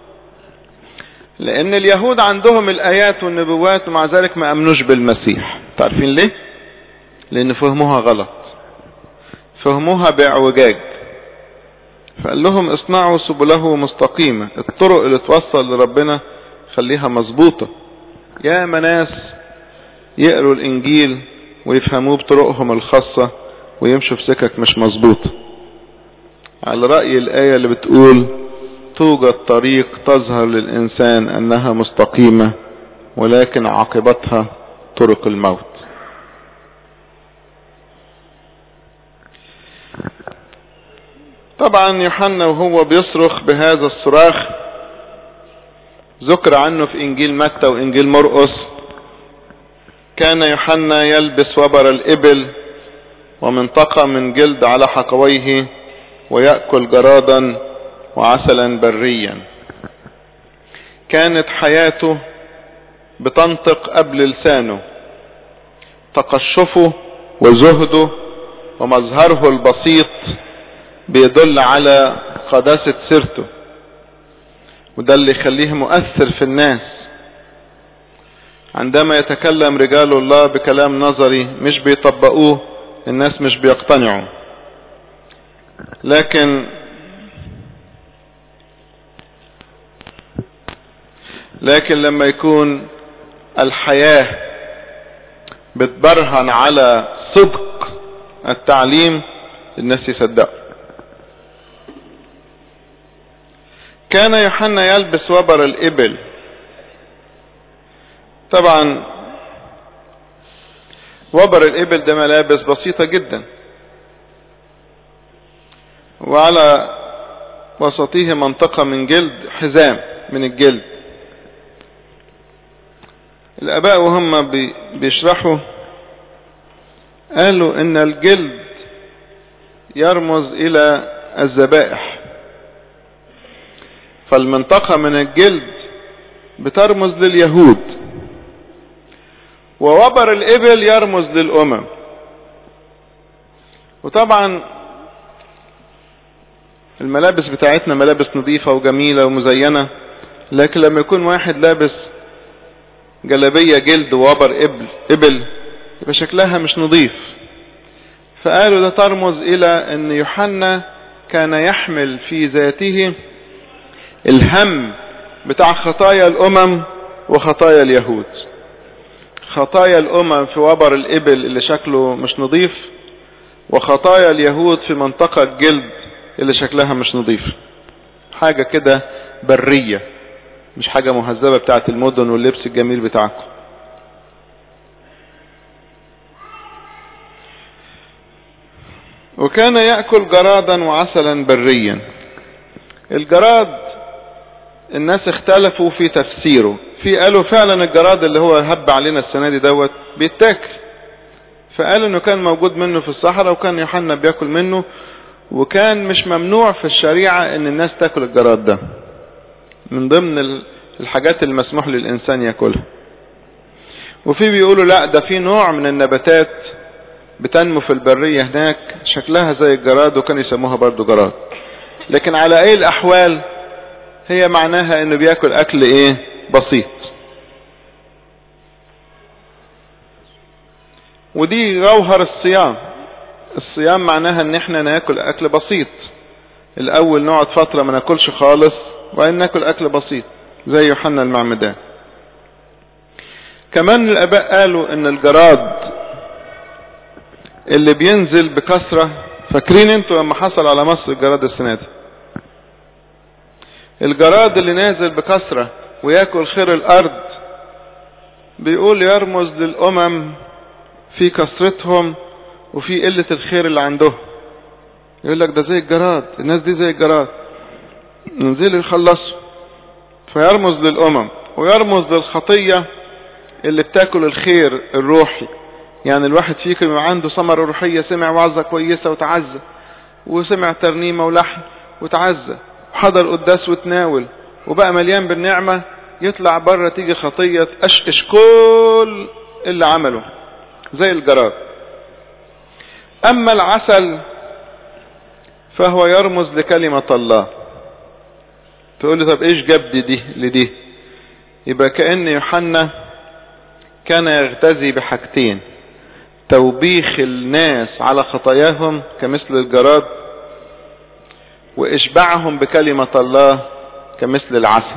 لان اليهود عندهم الايات والنبوات ومع ذلك ما امنوش بالمسيح تعرفين ليه لان فهموها غلط فهموها باعوجاج فقال لهم اصنعوا سبله مستقيمة الطرق اللي توصل لربنا خليها مظبوطة يا مناس يقروا الانجيل ويفهموه بطرقهم الخاصة ويمشوا في سكك مش مظبوطه على رأي الآية اللي بتقول توجد طريق تظهر للإنسان أنها مستقيمة ولكن عاقبتها طرق الموت طبعا يوحنا وهو بيصرخ بهذا الصراخ ذكر عنه في إنجيل متى وإنجيل مرقس كان يوحنا يلبس وبر الإبل ومنطقة من جلد على حقويه ويأكل جرادا وعسلا بريا كانت حياته بتنطق قبل لسانه تقشفه وزهده ومظهره البسيط بيدل على قداسة سيرته وده اللي يخليه مؤثر في الناس عندما يتكلم رجال الله بكلام نظري مش بيطبقوه الناس مش بيقتنعوا لكن لكن لما يكون الحياة بتبرهن على صدق التعليم الناس يصدقوا كان يوحنا يلبس وبر الإبل طبعا وبر الإبل ده ملابس بسيطة جدا وعلى وسطه منطقة من جلد حزام من الجلد الآباء وهم بيشرحوا قالوا ان الجلد يرمز الى الذبائح فالمنطقة من الجلد بترمز لليهود ووبر الإبل يرمز للأمم وطبعا الملابس بتاعتنا ملابس نظيفة وجميلة ومزينة لكن لما يكون واحد لابس جلبية جلد ووبر إبل, إبل يبقى شكلها مش نظيف فقالوا ده ترمز إلى أن يوحنا كان يحمل في ذاته الهم بتاع خطايا الأمم وخطايا اليهود خطايا الأمم في وبر الإبل اللي شكله مش نظيف وخطايا اليهود في منطقة الجلد اللي شكلها مش نظيف حاجة كده برية مش حاجة مهذبة بتاعت المدن واللبس الجميل بتاعكم وكان يأكل جرادا وعسلا بريا الجراد الناس اختلفوا في تفسيره في قالوا فعلا الجراد اللي هو هب علينا السنة دي دوت بيتاكل فقالوا انه كان موجود منه في الصحراء وكان يوحنا بياكل منه وكان مش ممنوع في الشريعة ان الناس تاكل الجراد ده من ضمن الحاجات اللي مسموح للانسان ياكلها وفي بيقولوا لا ده في نوع من النباتات بتنمو في البرية هناك شكلها زي الجراد وكان يسموها برضو جراد لكن على اي الاحوال هي معناها انه بياكل اكل ايه بسيط ودي جوهر الصيام الصيام معناها ان احنا ناكل اكل بسيط الاول نقعد فترة ما ناكلش خالص وبعدين ناكل اكل بسيط زي يوحنا المعمدان كمان الاباء قالوا ان الجراد اللي بينزل بكثرة فاكرين انتوا لما حصل على مصر الجراد السنة دي الجراد اللي نازل بكثرة وياكل خير الارض بيقول يرمز للامم في كثرتهم وفي قلة الخير اللي عندهم يقول لك ده زي الجراد الناس دي زي الجراد ينزلوا يخلصوا فيرمز للامم ويرمز للخطية اللي بتاكل الخير الروحي يعني الواحد فيكم يبقى عنده ثمرة روحية سمع وعظة كويسة وتعزى وسمع ترنيمة ولحن وتعزى وحضر قداس وتناول وبقى مليان بالنعمة يطلع بره تيجي خطية تقشقش كل اللي عمله زي الجراد اما العسل فهو يرمز لكلمة الله تقول لي طب ايش جاب دي, دي لدي يبقى كأن يوحنا كان يغتزي بحاجتين توبيخ الناس على خطاياهم كمثل الجراد واشباعهم بكلمة الله كمثل العسل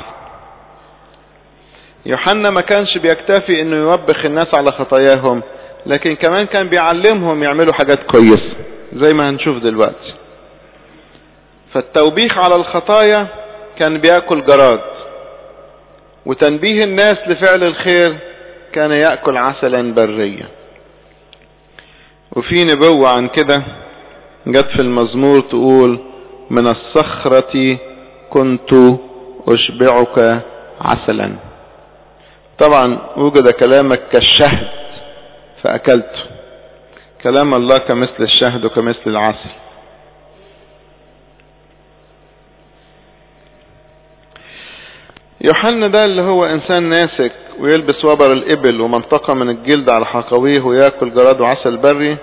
يوحنا ما كانش بيكتفي انه يوبخ الناس على خطاياهم لكن كمان كان بيعلمهم يعملوا حاجات كويسة زي ما هنشوف دلوقتي فالتوبيخ على الخطايا كان بيأكل جراد وتنبيه الناس لفعل الخير كان يأكل عسلا بريا وفي نبوة عن كده جت في المزمور تقول من الصخرة كنت أشبعك عسلا طبعا وجد كلامك كالشهد فأكلته كلام الله كمثل الشهد وكمثل العسل يوحنا ده اللي هو انسان ناسك ويلبس وبر الابل ومنطقة من الجلد على حقويه وياكل جراد وعسل بري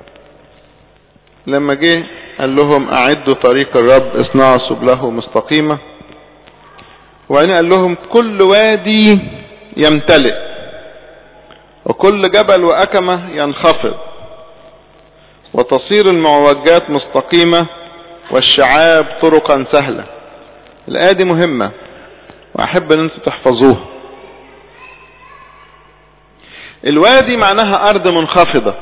لما جه قال لهم اعدوا طريق الرب اصنعوا سبله مستقيمة وبعدين قال لهم كل وادي يمتلئ وكل جبل وأكمة ينخفض وتصير المعوجات مستقيمة والشعاب طرقا سهلة الآية دي مهمة وأحب أن أنتم تحفظوها الوادي معناها أرض منخفضة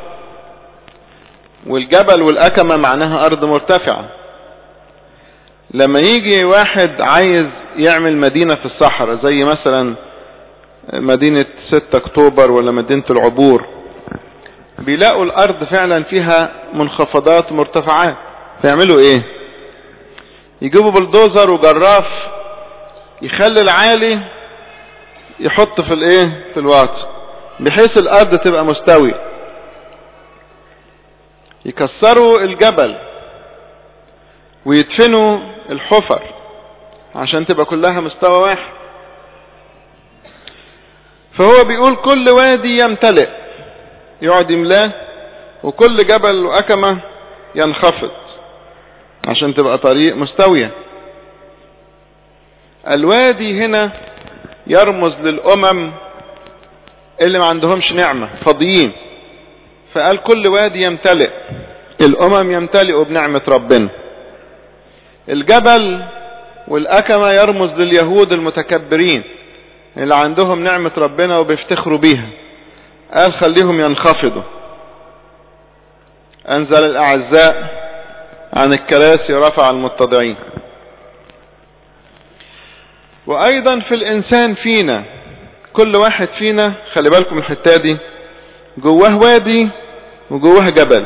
والجبل والأكمة معناها أرض مرتفعة لما يجي واحد عايز يعمل مدينة في الصحراء زي مثلا مدينة 6 اكتوبر ولا مدينة العبور بيلاقوا الارض فعلا فيها منخفضات ومرتفعات فيعملوا ايه يجيبوا بلدوزر وجراف يخلي العالي يحط في الايه في الواطي بحيث الارض تبقى مستوية يكسروا الجبل ويدفنوا الحفر عشان تبقى كلها مستوى واحد فهو بيقول كل وادي يمتلئ يقعد يملاه وكل جبل وأكمة ينخفض عشان تبقى طريق مستوية الوادي هنا يرمز للأمم اللي ما عندهمش نعمة فاضيين فقال كل وادي يمتلئ الأمم يمتلئوا بنعمة ربنا الجبل والأكمة يرمز لليهود المتكبرين اللي عندهم نعمة ربنا وبيفتخروا بيها قال خليهم ينخفضوا أنزل الأعزاء عن الكراسي رفع المتضعين وأيضا في الإنسان فينا كل واحد فينا خلي بالكم الحتة دي جواه وادي وجواه جبل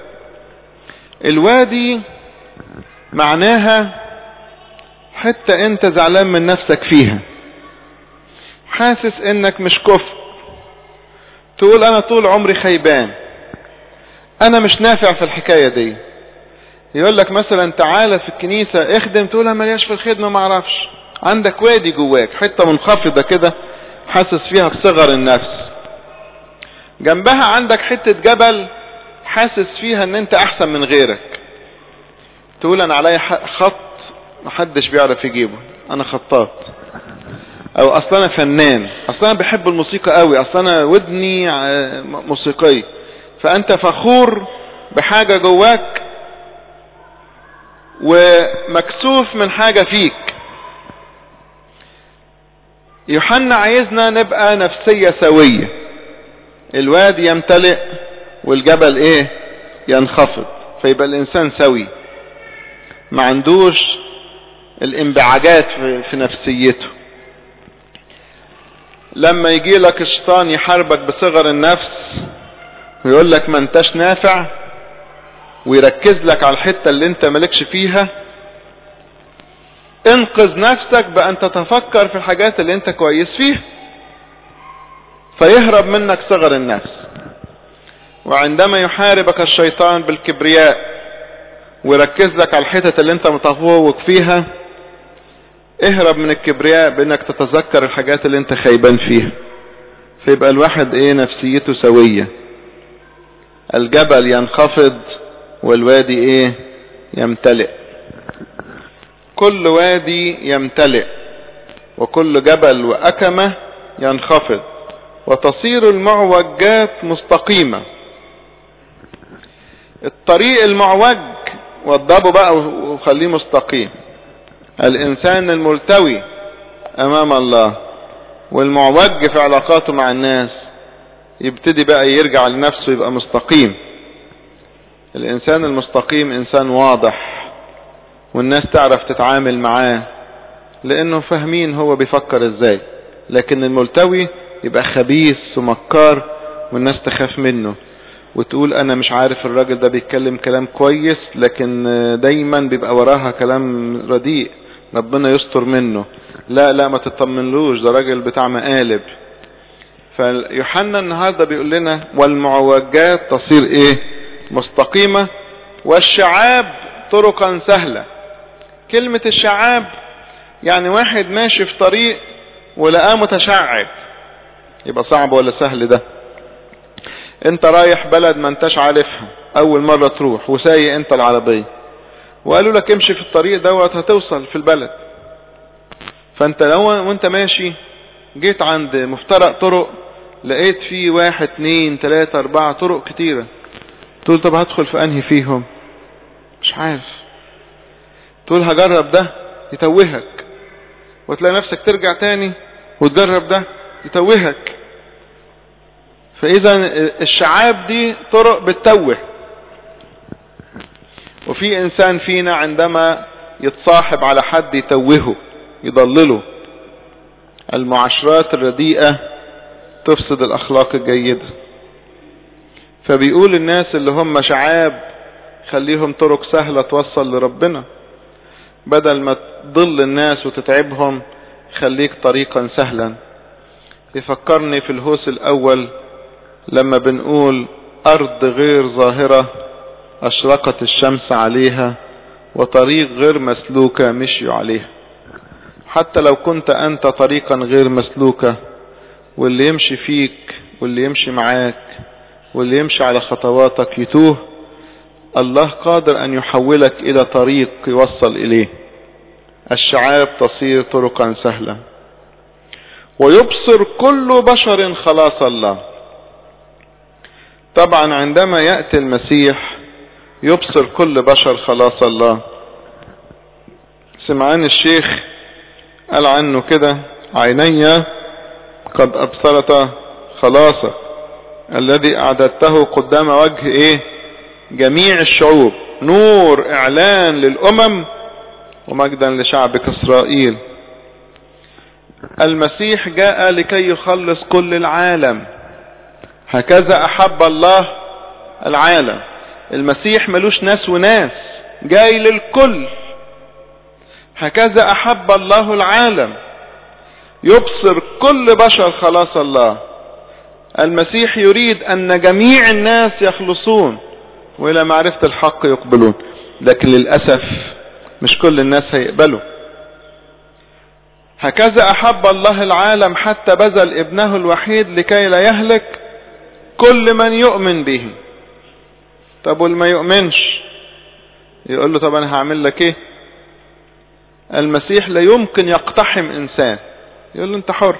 الوادي معناها حتى انت زعلان من نفسك فيها حاسس انك مش كفء تقول انا طول عمري خيبان انا مش نافع في الحكاية دي يقول لك مثلا تعالى في الكنيسة اخدم تقول انا ملياش في الخدمة ما اعرفش عندك وادي جواك حتة منخفضة كده حاسس فيها بصغر النفس جنبها عندك حتة جبل حاسس فيها ان انت احسن من غيرك تقول انا عليا خط محدش بيعرف يجيبه انا خطاط او اصلا انا فنان اصلا انا بحب الموسيقى قوي اصلا انا ودني موسيقي فانت فخور بحاجة جواك ومكسوف من حاجة فيك يوحنا عايزنا نبقى نفسية سوية الوادي يمتلئ والجبل ايه ينخفض فيبقى الانسان سوي ما عندوش الانبعاجات في نفسيته لما يجي لك الشيطان يحاربك بصغر النفس ويقول لك ما انتش نافع ويركز لك على الحتة اللي انت مالكش فيها انقذ نفسك بأن تتفكر في الحاجات اللي انت كويس فيها فيهرب منك صغر النفس وعندما يحاربك الشيطان بالكبرياء ويركز لك على الحتة اللي انت متفوق فيها اهرب من الكبرياء بانك تتذكر الحاجات اللي انت خيبان فيها فيبقى الواحد ايه نفسيته سوية الجبل ينخفض والوادي ايه يمتلئ كل وادي يمتلئ وكل جبل وأكمة ينخفض وتصير المعوجات مستقيمة الطريق المعوج وضبه بقى وخليه مستقيم الإنسان الملتوي أمام الله والمعوج في علاقاته مع الناس يبتدي بقى يرجع لنفسه يبقى مستقيم الإنسان المستقيم إنسان واضح والناس تعرف تتعامل معاه لأنه فاهمين هو بيفكر إزاي لكن الملتوي يبقى خبيث ومكار والناس تخاف منه وتقول انا مش عارف الراجل ده بيتكلم كلام كويس لكن دايما بيبقى وراها كلام رديء ربنا يستر منه لا لا ما تطمنلوش ده راجل بتاع مقالب فيوحنا النهاردة بيقول لنا والمعوجات تصير ايه مستقيمة والشعاب طرقا سهلة كلمة الشعاب يعني واحد ماشي في طريق ولقاه متشعب يبقى صعب ولا سهل ده انت رايح بلد ما انتش عارفها اول مرة تروح وسايق انت العربية وقالوا لك امشي في الطريق دوت هتوصل في البلد فانت لو وانت ماشي جيت عند مفترق طرق لقيت فيه واحد اتنين تلاتة اربعة طرق كتيرة تقول طب هدخل في انهي فيهم مش عارف تقول هجرب ده يتوهك وتلاقي نفسك ترجع تاني وتجرب ده يتوهك فاذا الشعاب دي طرق بتتوه وفي انسان فينا عندما يتصاحب على حد يتوهه يضلله المعاشرات الرديئة تفسد الاخلاق الجيدة فبيقول الناس اللي هم شعاب خليهم طرق سهلة توصل لربنا بدل ما تضل الناس وتتعبهم خليك طريقا سهلا يفكرني في الهوس الاول لما بنقول ارض غير ظاهرة اشرقت الشمس عليها وطريق غير مسلوكة مشيوا عليها حتى لو كنت انت طريقا غير مسلوكة واللي يمشي فيك واللي يمشي معاك واللي يمشي على خطواتك يتوه الله قادر ان يحولك الى طريق يوصل اليه الشعاب تصير طرقا سهلة ويبصر كل بشر خلاص الله طبعا عندما يأتي المسيح يبصر كل بشر خلاص الله سمعان الشيخ قال عنه كده عيني قد أبصرت خلاصك الذي أعددته قدام وجه إيه جميع الشعوب نور إعلان للأمم ومجدا لشعبك إسرائيل المسيح جاء لكي يخلص كل العالم هكذا أحب الله العالم المسيح ملوش ناس وناس جاي للكل هكذا أحب الله العالم يبصر كل بشر خلاص الله المسيح يريد أن جميع الناس يخلصون وإلى معرفة الحق يقبلون لكن للأسف مش كل الناس هيقبلوا هكذا أحب الله العالم حتى بذل ابنه الوحيد لكي لا يهلك كل من يؤمن به طب واللي ما يؤمنش يقول له طب انا هعمل لك ايه المسيح لا يمكن يقتحم انسان يقول له انت حر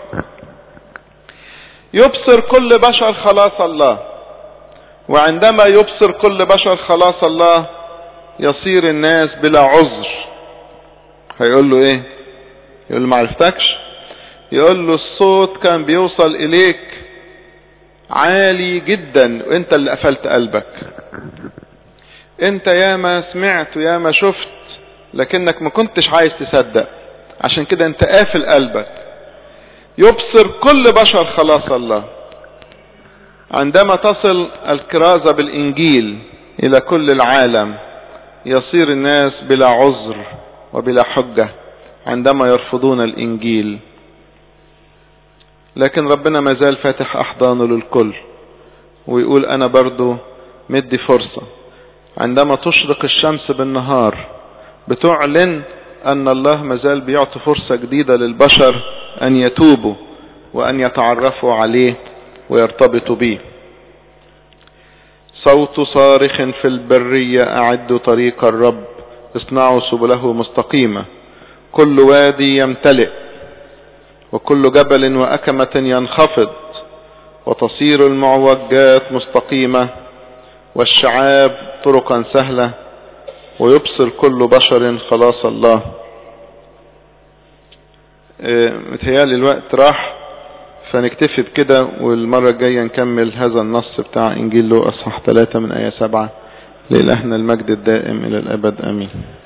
يبصر كل بشر خلاص الله وعندما يبصر كل بشر خلاص الله يصير الناس بلا عذر هيقول له ايه يقول له معرفتكش يقول له الصوت كان بيوصل اليك عالي جدا وانت اللي قفلت قلبك انت ياما سمعت وياما شفت لكنك ما كنتش عايز تصدق عشان كده انت قافل قلبك يبصر كل بشر خلاص الله عندما تصل الكرازة بالانجيل الى كل العالم يصير الناس بلا عذر وبلا حجة عندما يرفضون الانجيل لكن ربنا ما زال فاتح احضانه للكل ويقول انا برضو مدي فرصة عندما تشرق الشمس بالنهار بتعلن ان الله ما زال بيعطي فرصة جديدة للبشر ان يتوبوا وان يتعرفوا عليه ويرتبطوا به صوت صارخ في البرية اعدوا طريق الرب اصنعوا سبله مستقيمة كل وادي يمتلئ وكل جبل وأكمة ينخفض وتصير المعوجات مستقيمة والشعاب طرقا سهلة ويبصر كل بشر خلاص الله متهيالي الوقت راح فنكتفي بكده والمرة الجاية نكمل هذا النص بتاع انجيل لو اصحاح 3 من ايه 7 لإلهنا المجد الدائم الى الابد امين